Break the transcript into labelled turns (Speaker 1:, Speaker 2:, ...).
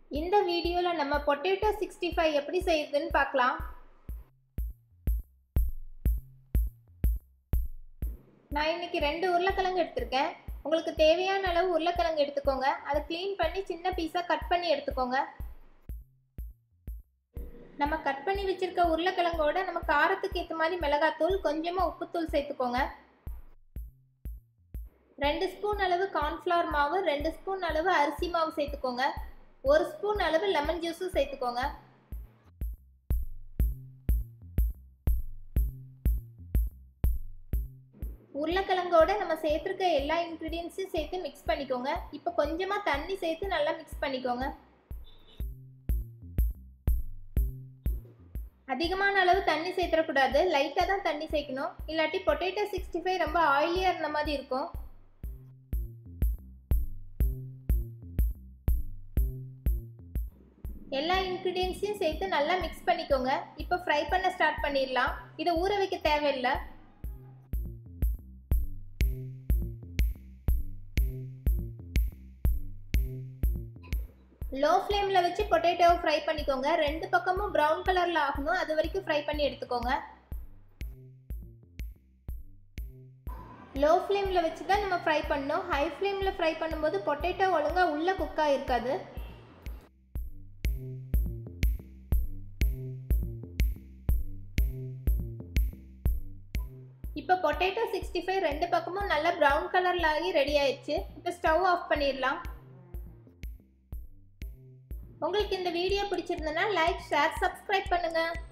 Speaker 1: இந்த வீடியோவில் நம்ம பொட்டேட்டோ சிக்ஸ்டி ஃபைவ் எப்படி செய்யுதுன்னு பார்க்கலாம் நான் இன்னைக்கு ரெண்டு உருளைக்கிழங்கு எடுத்திருக்கேன் உங்களுக்கு தேவையான அளவு உருளைக்கிழங்கு எடுத்துக்கோங்க அதை க்ளீன் பண்ணி சின்ன பீஸாக கட் பண்ணி எடுத்துக்கோங்க நம்ம கட் பண்ணி வச்சிருக்க உருளைக்கிழங்கோட நம்ம காரத்துக்கு ஏற்ற மாதிரி மிளகாத்தூள் கொஞ்சமாக உப்புத்தூள் சேர்த்துக்கோங்க ரெண்டு ஸ்பூன் அளவு கார்ன்ஃப்ளவர் மாவு ரெண்டு ஸ்பூன் அளவு அரிசி மாவு சேர்த்துக்கோங்க ஒரு ஸ்பூன் அளவு லெமன் ஜூஸும் சேர்த்துக்கோங்க உருளைக்கிழங்கோட நம்ம சேர்த்துருக்க எல்லா இன்க்ரீடியன்ஸையும் சேர்த்து மிக்ஸ் பண்ணிக்கோங்க இப்போ கொஞ்சமாக தண்ணி சேர்த்து நல்லா மிக்ஸ் பண்ணிக்கோங்க அதிகமான அளவு தண்ணி சேர்த்துடக்கூடாது லைட்டாக தான் தண்ணி சேர்க்கணும் இல்லாட்டி பொட்டேட்டோ சிக்ஸ்டி ஃபைவ் ரொம்ப ஆயிலியாக இருந்த மாதிரி இருக்கும் எல்லா இன்க்ரீடியன்ஸையும் சேர்த்து நல்லா மிக்ஸ் பண்ணிக்கோங்க இப்போ ஃப்ரை பண்ண ஸ்டார்ட் பண்ணிடலாம் இதை ஊற வைக்க தேவையில்லை லோ ஃப்ளேமில் வச்சு பொட்டேட்டோவை ஃப்ரை பண்ணிக்கோங்க ரெண்டு பக்கமும் ப்ரௌன் கலரில் ஆகணும் அது வரைக்கும் ஃப்ரை பண்ணி எடுத்துக்கோங்க லோ ஃப்ளேமில் வச்சு தான் நம்ம ஃப்ரை பண்ணணும் ஹை ஃப்ளேமில் ஃப்ரை பண்ணும்போது பொட்டேட்டோ ஒழுங்காக உள்ளே குக்காக இருக்காது இப்போ பொட்டேட்டோ சிக்ஸ்டி ஃபைவ் ரெண்டு பக்கமும் நல்லா ப்ரௌன் கலரில் ஆகி ரெடி ஆயிடுச்சு இப்போ ஸ்டவ் ஆஃப் பண்ணிடலாம் உங்களுக்கு இந்த வீடியோ பிடிச்சிருந்தனா லைக் ஷேர் சப்ஸ்கிரைப் பண்ணுங்கள்